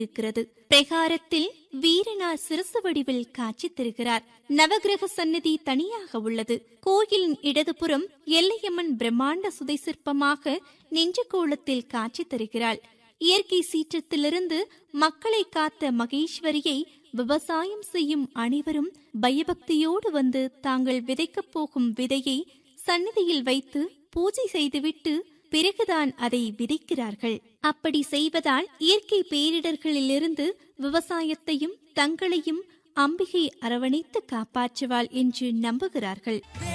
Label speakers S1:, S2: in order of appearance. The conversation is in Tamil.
S1: இருக்கிறது பிரகாரத்தில் வீரனார் சிறுசு வடிவில் காட்சி தருகிறார் நவகிரக சந்நிதி தனியாக உள்ளது கோயிலின் இடதுபுறம் எல்லையம்மன் பிரம்மாண்ட சுதை சிற்பமாக நெஞ்ச கோலத்தில் காட்சி தருகிறாள் இயற்கை சீற்றத்திலிருந்து மக்களை காத்த மகேஸ்வரியை விவசாயம் செய்யும் அனைவரும் பயபக்தியோடு வந்து தாங்கள் விதைக்கப் போகும் விதையை சந்நிதியில் வைத்து பூஜை செய்துவிட்டு பிறகுதான் அதை விதைக்கிறார்கள் அப்படி செய்வதால் இயற்கை பேரிடர்களிலிருந்து விவசாயத்தையும் தங்களையும் அம்பிகை அரவணைத்து காப்பாற்றுவாள் என்று நம்புகிறார்கள்